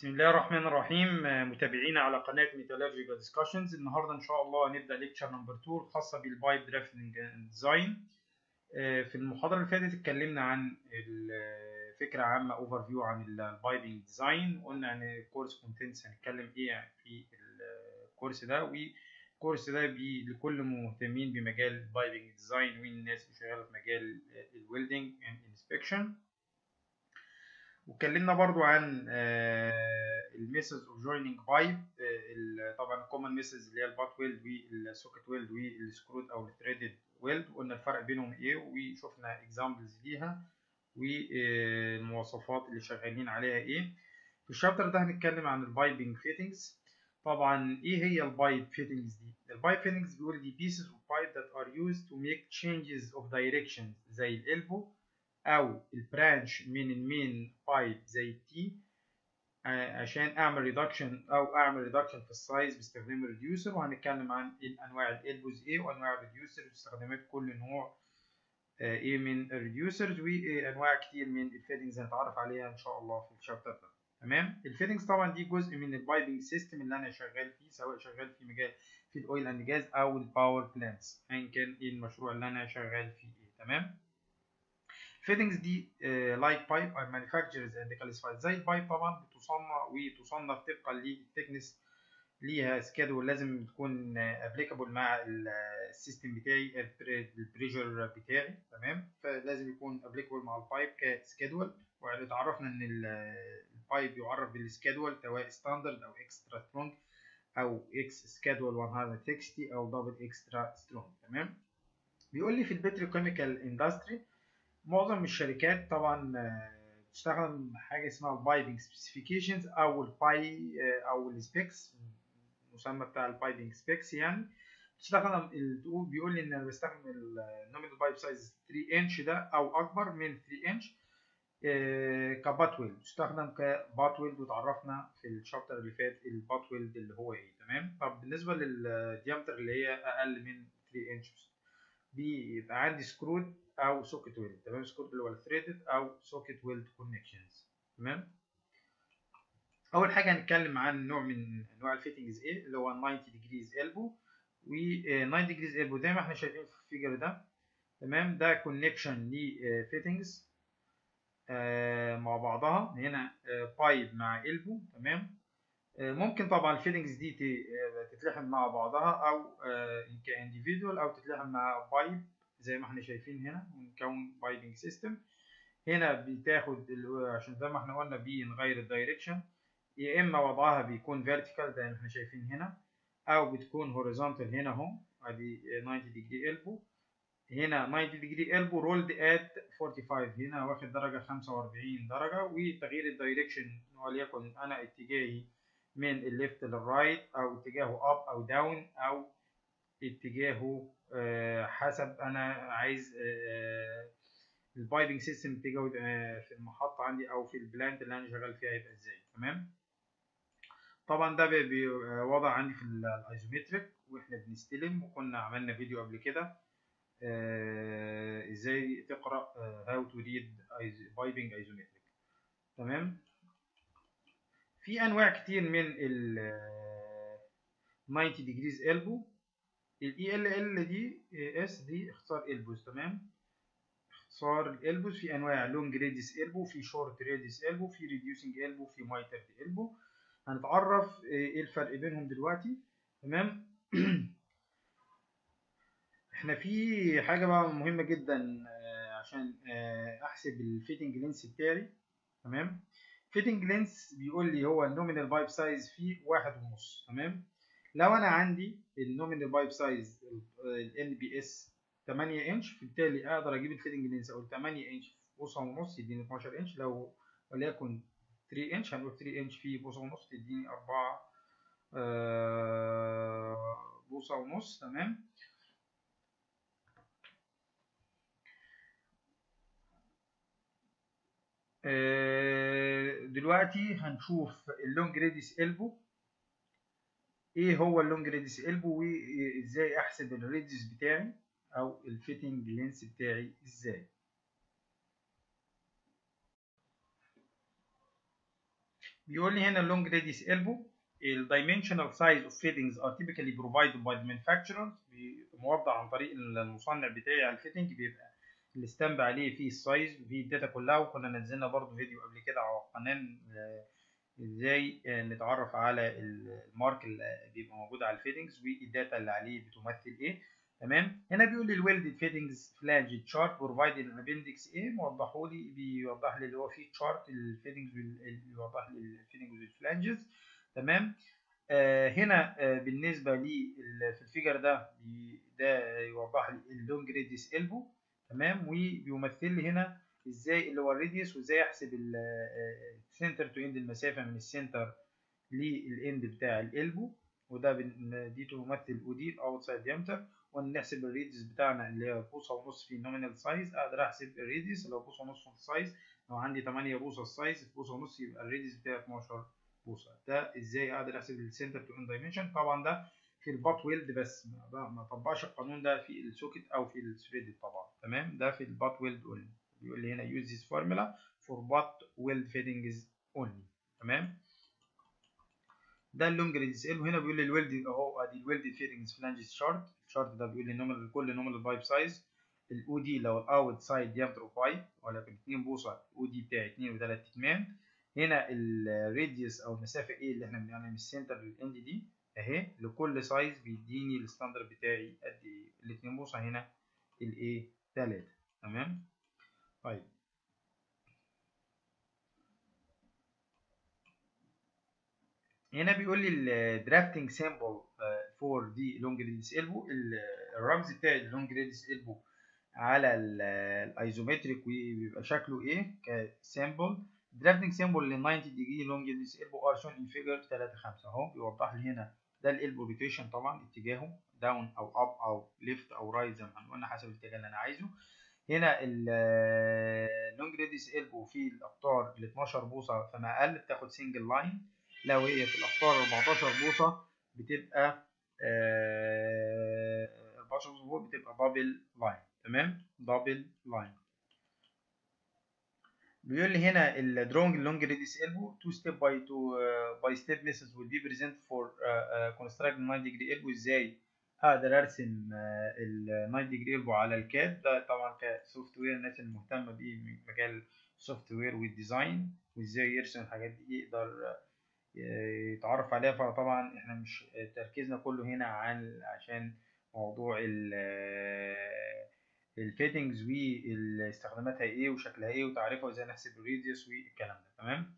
بسم الله الرحمن الرحيم متابعينا على قناة ميتالورجيكال ديسكشنز النهارده إن شاء الله هنبدأ ليكتشر نمبر 2 الخاصة بالبايب درافتنج ديزاين في المحاضرة اللي فاتت اتكلمنا عن فكرة عامة اوفر فيو عن البايبنج ديزاين قلنا ان الكورس كونتنتس هنتكلم ايه في الكورس ده والكورس ده بي لكل مهتمين بمجال البايبنج ديزاين والناس اللي شغالة في مجال الويلدنج اند انسبكشن واتكلمنا برضو عن الميثودز اوف جويننج بايب طبعا الكومن ميثودز اللي هي البات ويلد والسوكت ويلد والسكرود او الثريدد ويلد قلنا الفرق بينهم ايه وشفنا اكزامبلز ليها والمواصفات اللي شغالين عليها ايه في الشابتر ده هنتكلم عن البايبنج فيتنجز طبعا ايه هي البايب فيتنجز دي البايب فيتنجز بيقول دي pieces of pipe that are used to make changes of direction زي الالبو او البرانش من المين بايب زي التي عشان اعمل ريدكشن او اعمل ريدكشن في السايز باستخدام الريديوسر وهنتكلم عن انواع الالبوز ايه وانواع الريديوسر واستخدامات كل نوع ايه من الريديوسرز وانواع كتير من الفيتنجز هنتعرف عليها ان شاء الله في الشابتر ده تمام الفيتنجز طبعا دي جزء من البايبنج سيستم اللي انا شغال فيه سواء شغال في مجال في الاويل اند جاز او الباور بلانتس ايا كان ايه المشروع اللي انا شغال فيه ايه تمام fittings دي لايك بايب are manufactured and classified زي البايب طبعا بتصنع وتصنف طبقا للتكنس ليها سكادول لازم تكون ابليكابل مع السيستم بتاعي البريشر بتاعي تمام فلازم يكون ابليكابل مع البايب كسكادول واتعرفنا ان البايب يعرف بالسكادول سواء ستاندرد او اكسترا سترونج او اكس سكادول 160 او دبل اكسترا سترونج تمام بيقول لي في البتروكيميكال اندستري معظم الشركات طبعا بتستخدم حاجه اسمها البايبنج سبيسيفيكيشنز او الباي او السبيكس المسمى بتاع البايبنج سبيكس يعني بتستخدم بيقول لي ان انا بستخدم النومينال بايب سايز 3 انش ده او اكبر من 3 انش كبات ويلد بتستخدم كبات ويلد وتعرفنا في الشابتر اللي فات البات ويلد اللي هو ايه تمام طب بالنسبه للديامتر اللي هي اقل من 3 انش بيبقى عندي سكرود او سوكت ويلد تمام سكرود اللي هو الثريدد او سوكت ويلد كونكشنز تمام اول حاجه هنتكلم عن نوع من انواع الفيتنجز ايه اللي هو 90 ديجريز البو و 90 ديجريز البو زي ما احنا شايفين في الفيجر ده تمام ده كونكشن لفيتنجز مع بعضها هنا بايب مع البو تمام ممكن طبعا الفيتنجز دي تتلحم مع بعضها او كانديفيدوال او تتلحم مع بايب زي ما احنا شايفين هنا ونكون بايبنج سيستم هنا بتاخد عشان زي ما احنا قلنا بنغير الدايركشن يا اما وضعها بيكون فيرتيكال زي ما احنا شايفين هنا او بتكون هوريزونتال هنا اهو ادي 90 ديجري البو هنا 90 ديجري البو رولد ات 45 هنا واخد درجه 45 درجه وتغيير الدايركشن وليكن انا اتجاهي من الليفت للرايت او اتجاهه اب او داون او اتجاهه حسب انا عايز البايبنج سيستم اتجاهه في المحطة عندي او في البلانت اللي انا شغال فيها يبقى ازاي تمام طبعا ده بيوضع عندي في الايزومتريك واحنا بنستلم وكنا عملنا فيديو قبل كده ازاي تقرا هاو تو ريد بايبنج ايزومتريك تمام في انواع كتير من ال 90 ديجريز البو الاي ال ال دي اس دي اختصار البوز تمام اختصار الالبوز في انواع لونج ريديس البو في شورت ريديس البو في ريديوسنج البو في مايترد البو هنتعرف ايه الفرق بينهم دلوقتي تمام احنا في حاجه بقى مهمه جدا عشان احسب الفيتنج لينس بتاعي تمام فيتنج لينس بيقول لي هو النومينال بايب سايز فيه واحد ونص تمام لو انا عندي النومينال بايب سايز ال بي اس 8 انش بالتالي اقدر اجيب الفيتنج لينس او 8 انش في بوصه ونص يديني 12 انش لو وليكن 3 انش هنقول 3 انش في بوصه ونص تديني 4 آه بوصه ونص تمام آه دلوقتي هنشوف اللونج ريديس البو ايه هو اللونج ريديس البو وازاي احسب الريديس بتاعي او الفيتنج لينس بتاعي ازاي بيقول لي هنا اللونج راديوس البو الدايمنشنال سايز اوف فيتنجز ار typically provided by the manufacturer موضح عن طريق المصنع بتاعي على الفيتنج بيبقى الستامب عليه فيه السايز وفيه الداتا كلها وكنا نزلنا برضو فيديو قبل كده على القناه ازاي نتعرف على المارك اللي بيبقى موجود على الفيتنجز والداتا اللي عليه بتمثل ايه تمام هنا بيقول لي الويلدد فيتنجز فلانج تشارت بروفايدد ان ابندكس ايه موضحوا لي بيوضح لي اللي هو فيه تشارت الفيتنجز بيوضح لي الفيتنجز والفلانجز تمام آه هنا آه بالنسبه لي في الفيجر ده ده يوضح لي اللونج ريديوس البو تمام وبيمثل لي هنا ازاي اللي هو الريديوس وازاي احسب السنتر تو اند المسافه من السنتر للاند بتاع الالبو وده دي تمثل اودي الاوتسايد ديامتر ونحسب الريديوس بتاعنا اللي هي بوصه ونص في النومينال سايز اقدر احسب الريديوس اللي هو بوصه ونص في السايز لو عندي 8 بوصه السايز في بوصه ونص يبقى الريديوس بتاعي 12 بوصه ده ازاي اقدر احسب السنتر تو اند دايمنشن طبعا ده في البات ويلد بس ما طبقش القانون ده في السوكت او في الثريد طبعا تمام ده في البات ويلد اونلي بيقول لي هنا use this formula for butt weld fittings only تمام ده اللونج ريديس ال وهنا بيقول لي الويلد اهو ادي الويلد فيتنجز فلانجز شارت الشارت ده بيقول لي نومينال كل نومينال بايب سايز الاو دي لو الاوت سايد ديامتر اوف بايب ولكن 2 بوصه الاو دي بتاعي 2 و3 اتمام هنا الراديوس او المسافه ايه اللي احنا بنعملها من السنتر للاند دي اهي لكل سايز بيديني الستاندرد بتاعي قد ايه ال 2 بوصه هنا الايه 3 تمام طيب هنا بيقول لي الدرافتنج سامبل فور دي لونج ريديس البو الرمز بتاع اللونج ريديس البو على الايزومتريك وبيبقى شكله ايه كسامبل درافتنج سامبل لل 90 ديجري لونج ريديس البو ار شون ان فيجر 3 5 اهو بيوضح لي هنا ده الالبو روتيشن طبعا اتجاهه داون او اب او ليفت او رايت زي ما قلنا حسب الاتجاه اللي انا عايزه هنا اللونج ريديس البو في الاقطار ال 12 بوصه فما اقل بتاخد سنجل لاين لو هي في الاقطار 14 بوصه بتبقى آه 14 بوصه بتبقى دبل لاين تمام دبل لاين بيقول لي هنا الدرونج لونج ريديس البو تو ستيب باي تو باي ستيب ميثودز ويل بي بريزنت فور كونستراكت 9 ديجري البو ازاي هقدر ارسم ال 9 ديجري البو على الكاد ده طبعا كسوفت وير الناس المهتمه بمجال السوفت وير والديزاين وازاي يرسم الحاجات دي يقدر يتعرف عليها فطبعا احنا مش تركيزنا كله هنا عن عشان موضوع الفيتنجز واستخداماتها ايه وشكلها ايه وتعريفها وازاي نحسب الريديوس والكلام ده تمام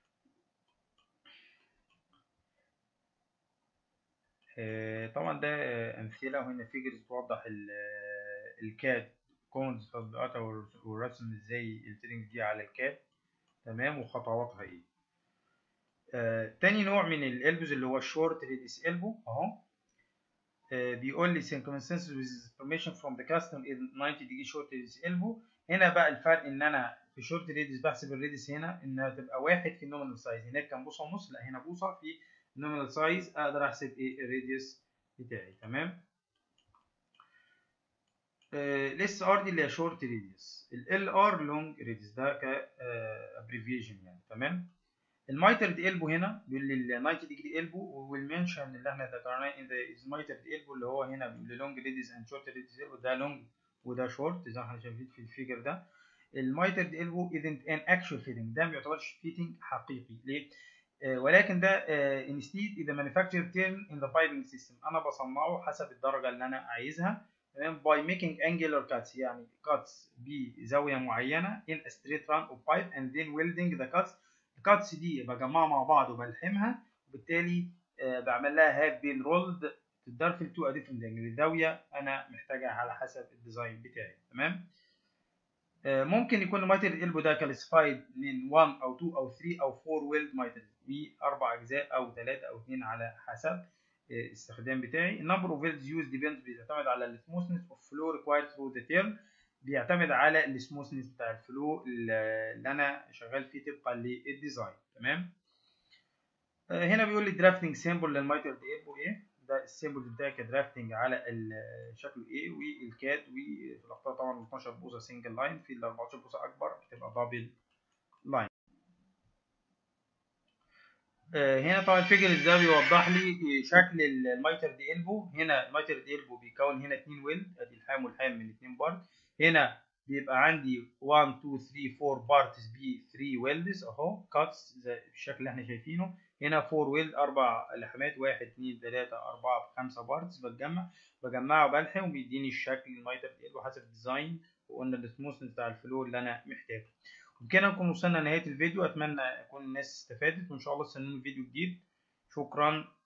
طبعا ده امثله وهنا فيجرز توضح الكاد كونز تطبيقاتها والرسم ازاي الفيتنجز دي على الكاد تمام وخطواتها ايه آه، تاني نوع من الالبوز اللي هو الشورت ريديس البو اهو آه، بيقول لي circumstances with permission from the customer in 90 degree short radius elbow هنا بقى الفرق ان انا في شورت ريديس بحسب الريديس هنا انها تبقى واحد في النومينال سايز هناك كان بوصه ونص لا هنا بوصه في النومينال سايز اقدر احسب ايه الريديوس بتاعي تمام الاس ار دي اللي هي شورت ريديوس ال ار لونج ريديوس ده ك ابريفيشن يعني تمام المايترد البو هنا بيقول لي ال 90 ديجري البو والمنشن اللي احنا ذكرناه ان ذا مايترد البو اللي هو هنا بيقول لي لونج ريديوس اند شورت ريديوس البو ده لونج وده شورت زي ما احنا شايفين في الفيجر ده المايترد البو isn't an actual fitting ده ما يعتبرش فيتنج حقيقي ليه؟ آه ولكن ده آه instead is a manufacturer term in the piping system انا بصنعه حسب الدرجه اللي انا عايزها تمام by making angular cuts يعني cuts بزاويه معينه in a straight run of pipe and then welding the cuts الكاتس دي بجمعها مع بعض وبلحمها وبالتالي آه بعمل لها هاف بين رولد تقدر في التو اديفرنت انجل زاويه انا محتاجها على حسب الديزاين بتاعي تمام آه ممكن يكون المايتر البو ده كالسيفايد من 1 او 2 او 3 او 4 ويلد مايتر باربع اجزاء او 3 او 2 على حسب الاستخدام بتاعي النمبر اوف ويلدز يوز ديبيندز بيعتمد على السموثنس اوف فلو ريكوايرد ثرو ذا تيرم بيعتمد على السموثنس بتاع الفلو اللي انا شغال فيه طبقا للديزاين تمام آه هنا بيقول لي درافتنج سيمبل للمايتر دي ايبو ايه ده السيمبل بتاعي كدرافتنج على شكله ايه والكاد وفي الاقطار طبعا 12 بوصه سنجل لاين في ال 14 بوصه اكبر بتبقى دبل لاين آه، هنا طبعا الفيجرز ده بيوضح لي شكل الميتر دي البو هنا الميتر دي البو بيكون هنا اتنين ويل ادي الحام والحام من اتنين بارت هنا بيبقى عندي 1 2 3 4 بارتس بي 3 ويلدز اهو كاتس زي الشكل اللي احنا شايفينه هنا 4 ويلد اربع لحمات 1 2 3 4 5 بارتس بتجمع بجمعه بلحم وبيديني الشكل الميتر دي البو حسب الديزاين وقلنا السموثنس بتاع الفلو اللي انا محتاجه وبكده نكون وصلنا لنهايه الفيديو اتمنى يكون الناس استفادت وان شاء الله تستنوني فيديو جديد شكرا